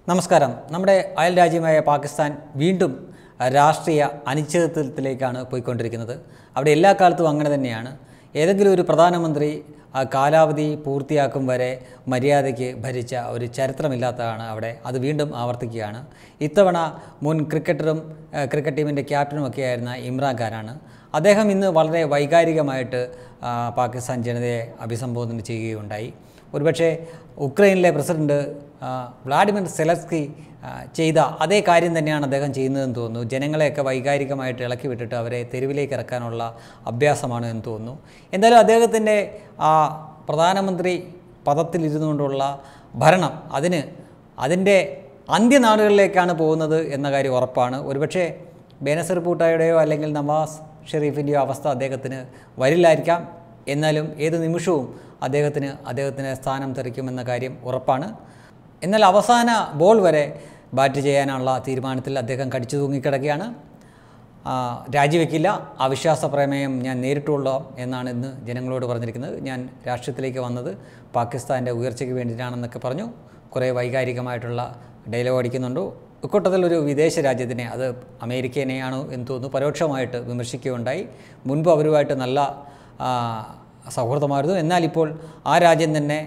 നമസ്കാരം നമ്മുടെ അയൽ രാജ്യമായ പാകിസ്ഥാൻ വീണ്ടും രാഷ്ട്രീയ അനിശ്ചിതത്വത്തിലേക്കാണ് പോയിക്കൊണ്ടിരിക്കുന്നത് അവിടെ എല്ലാ കാലത്തും അങ്ങനെ തന്നെയാണ് ഏതെങ്കിലും ഒരു പ്രധാനമന്ത്രി ആ കാലാവധി പൂർത്തിയാക്കും വരെ മര്യാദയ്ക്ക് ഭരിച്ച ഒരു ചരിത്രമില്ലാത്തതാണ് അവിടെ അത് വീണ്ടും ആവർത്തിക്കുകയാണ് ഇത്തവണ മുൻ ക്രിക്കറ്ററും ആ, ക്രിക്കറ്റ് ടീമിൻ്റെ ക്യാപ്റ്റനുമൊക്കെ ആയിരുന്ന ഇമ്രാൻഖാനാണ് അദ്ദേഹം ഇന്ന് വളരെ വൈകാരികമായിട്ട് ആ, പാകിസ്ഥാൻ ജനതയെ അഭിസംബോധന ചെയ്യുകയുണ്ടായി ഒരുപക്ഷെ ഉക്രൈനിലെ പ്രസിഡന്റ് ആ, വ്ളാഡിമിർ സെലസ്കി ആ, ചെയ്ത അതേ കാര്യം തന്നെയാണ് അദ്ദേഹം ചെയ്യുന്നതെന്ന് തോന്നുന്നു ജനങ്ങളെയൊക്കെ വൈകാരികമായിട്ട് ഇളക്കി വിട്ടിട്ട് അവരെ തെരുവിലേക്ക് ഇറക്കാനുള്ള അഭ്യാസമാണ് എന്ന് തോന്നുന്നു എന്തായാലും അദ്ദേഹത്തിൻ്റെ ആ പ്രധാനമന്ത്രി പദത്തിലിരുന്നുകൊണ്ടുള്ള ഭരണം അതിന് അതിൻ്റെ അന്ത്യനാടുകളിലേക്കാണ് പോകുന്നത് എന്ന കാര്യം ഉറപ്പാണ് ഒരുപക്ഷെ ബേനസർ പൂട്ടായുടെയോ അല്ലെങ്കിൽ നവാസ് ഷെറീഫിൻ്റെയോ അവസ്ഥ അദ്ദേഹത്തിന് വരില്ലായിരിക്കാം എന്നാലും ഏത് നിമിഷവും അദ്ദേഹത്തിന് അദ്ദേഹത്തിന് സ്ഥാനം തെറിക്കുമെന്ന കാര്യം ഉറപ്പാണ് എന്നാൽ അവസാന ബോൾ വരെ ബാറ്റ് ചെയ്യാനുള്ള തീരുമാനത്തിൽ അദ്ദേഹം കടിച്ചു തൂങ്ങിക്കിടക്കുകയാണ് ആ, രാജിവെക്കില്ല അവിശ്വാസ പ്രമേയം ഞാൻ നേരിട്ടുകൊള്ളാം എന്നാണ് ഇന്ന് ജനങ്ങളോട് പറഞ്ഞിരിക്കുന്നത് ഞാൻ രാഷ്ട്രീയത്തിലേക്ക് വന്നത് പാകിസ്ഥാൻ്റെ ഉയർച്ചയ്ക്ക് വേണ്ടിയിട്ടാണെന്നൊക്കെ പറഞ്ഞു കുറേ വൈകാരികമായിട്ടുള്ള ഡയലോഗ് അടിക്കുന്നുണ്ട് ഇക്കൂട്ടത്തിൽ ഒരു വിദേശ രാജ്യത്തിനെ അത് അമേരിക്കനെയാണോ എന്ന് തോന്നുന്നു പരോക്ഷമായിട്ട് വിമർശിക്കുകയുണ്ടായി മുൻപ് അവരുമായിട്ട് നല്ല ആ, സൗഹൃദമായിരുന്നു എന്നാൽ ഇപ്പോൾ ആ രാജ്യം തന്നെ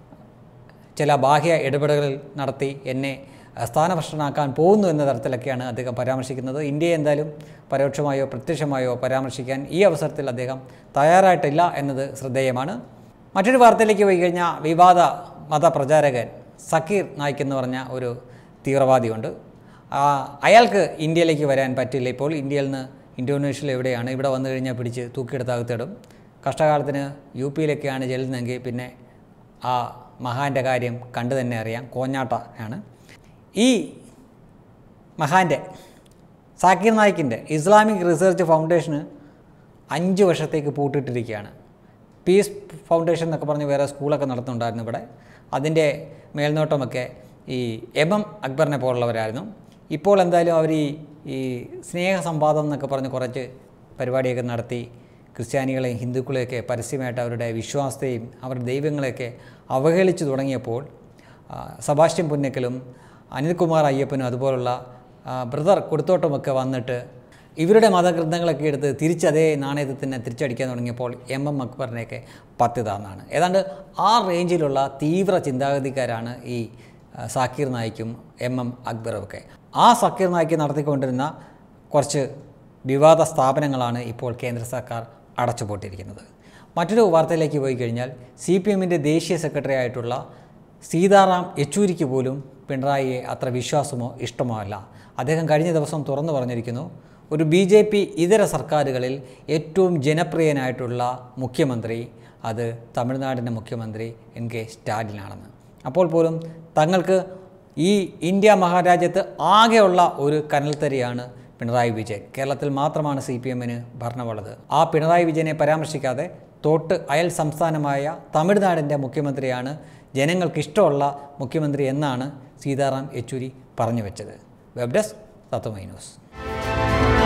ചില ബാഹ്യ ഇടപെടലുകൾ നടത്തി എന്നെ അഹ്, സ്ഥാനഭ്രഷ്ടനാക്കാൻ പോകുന്നു എന്ന തരത്തിലൊക്കെയാണ് അദ്ദേഹം പരാമർശിക്കുന്നത് ഇന്ത്യയെ എന്തായാലും പരോക്ഷമായോ പ്രത്യക്ഷമായോ പരാമർശിക്കാൻ ഈ അവസരത്തിൽ അദ്ദേഹം തയ്യാറായിട്ടില്ല എന്നത് ശ്രദ്ധേയമാണ് മറ്റൊരു വാർത്തയിലേക്ക് പോയി കഴിഞ്ഞാൽ വിവാദ മതപ്രചാരകൻ സക്കീർ നായിക് എന്ന് പറഞ്ഞ ഒരു തീവ്രവാദിയുണ്ട് ആ, അയാൾക്ക് ഇന്ത്യയിലേക്ക് വരാൻ പറ്റില്ല ഇപ്പോൾ ഇന്ത്യയിൽ നിന്ന് ഇന്തോനേഷ്യയിൽ എവിടെയാണ് ഇവിടെ വന്നു കഴിഞ്ഞാൽ പിടിച്ച് തൂക്കിയെടുത്ത് അകത്തിടും കഷ്ടകാലത്തിന് യു പിയിലൊക്കെയാണ് ചെല്ലുന്നതെങ്കിൽ പിന്നെ ആ മഹാൻ്റെ കാര്യം കണ്ടു തന്നെ അറിയാം കോഞ്ഞാട്ട ആണ് ഈ മഹാൻ്റെ സാക്കിർ നായിക്കിൻ്റെ ഇസ്ലാമിക് റിസർച്ച് ഫൗണ്ടേഷന് അഞ്ച് വർഷത്തേക്ക് പൂട്ടിയിട്ടിരിക്കുകയാണ് പീസ് ഫൗണ്ടേഷൻ എന്നൊക്കെ പറഞ്ഞ് വേറെ സ്കൂളൊക്കെ നടത്തുന്നുണ്ടായിരുന്നു ഇവിടെ അതിൻ്റെ മേൽനോട്ടമൊക്കെ ഈ എം എം അക്ബറിനെ പോലുള്ളവരായിരുന്നു ഇപ്പോൾ എന്തായാലും അവർ ഈ ഈ സ്നേഹ സംവാദം എന്നൊക്കെ പറഞ്ഞ് കുറച്ച് പരിപാടിയൊക്കെ നടത്തി ക്രിസ്ത്യാനികളെയും ഹിന്ദുക്കളെയൊക്കെ പരസ്യമായിട്ട് അവരുടെ വിശ്വാസത്തെയും അവരുടെ ദൈവങ്ങളെയൊക്കെ അവഹേളിച്ചു തുടങ്ങിയപ്പോൾ ആ, സബാസ്റ്റ്യൻ പുന്നക്കലും അനിൽകുമാർ അയ്യപ്പനും അതുപോലുള്ള ആ, ബ്രദർ കൊടുത്തോട്ടുമൊക്കെ വന്നിട്ട് ഇവരുടെ മതഗ്രന്ഥങ്ങളൊക്കെ എടുത്ത് തിരിച്ച് അതേ നാണയത്തിൽ തന്നെ തിരിച്ചടിക്കാൻ തുടങ്ങിയപ്പോൾ എം എം അക്ബറിനെയൊക്കെ പത്ത് താന്നാണ് ഏതാണ്ട് ആ റേഞ്ചിലുള്ള തീവ്ര ചിന്താഗതിക്കാരാണ് ഈ ആ, സാക്കിർ നായിക്കും എം എം അക്ബറും ഒക്കെ ആ സാക്കിർ നായിക്ക് നടത്തിക്കൊണ്ടിരുന്ന കുറച്ച് വിവാദ സ്ഥാപനങ്ങളാണ് ഇപ്പോൾ കേന്ദ്ര സർക്കാർ അടച്ചുപൂട്ടിയിരിക്കുന്നത് മറ്റൊരു വാർത്തയിലേക്ക് പോയി കഴിഞ്ഞാൽ സി പി എമ്മിൻ്റെ ദേശീയ സെക്രട്ടറി ആയിട്ടുള്ള സീതാറാം യെച്ചൂരിക്ക് പോലും പിണറായിയെ അത്ര വിശ്വാസമോ ഇഷ്ടമോ അല്ല അദ്ദേഹം കഴിഞ്ഞ ദിവസം തുറന്നു പറഞ്ഞിരിക്കുന്നു ഒരു ബി ജെ പി ഇതര സർക്കാരുകളിൽ ഏറ്റവും ജനപ്രിയനായിട്ടുള്ള മുഖ്യമന്ത്രി അത് തമിഴ്നാടിൻ്റെ മുഖ്യമന്ത്രി എൻ കെ സ്റ്റാലിനാണെന്ന് അപ്പോൾ പോലും തങ്ങൾക്ക് ഈ ഇന്ത്യ മഹാരാജ്യത്ത് ആകെയുള്ള ഒരു കനൽത്തരിയാണ് പിണറായി വിജയൻ കേരളത്തിൽ മാത്രമാണ് സി പി എമ്മിന് ഭരണമുള്ളത് ആ പിണറായി വിജയനെ പരാമർശിക്കാതെ തൊട്ട് അയൽ സംസ്ഥാനമായ തമിഴ്നാടിൻ്റെ മുഖ്യമന്ത്രിയാണ് ജനങ്ങൾക്കിഷ്ടമുള്ള മുഖ്യമന്ത്രി എന്നാണ് സീതാറാം യെച്ചൂരി പറഞ്ഞു വെച്ചത് വെബ് ഡെസ്ക് തത്വമൈ ന്യൂസ്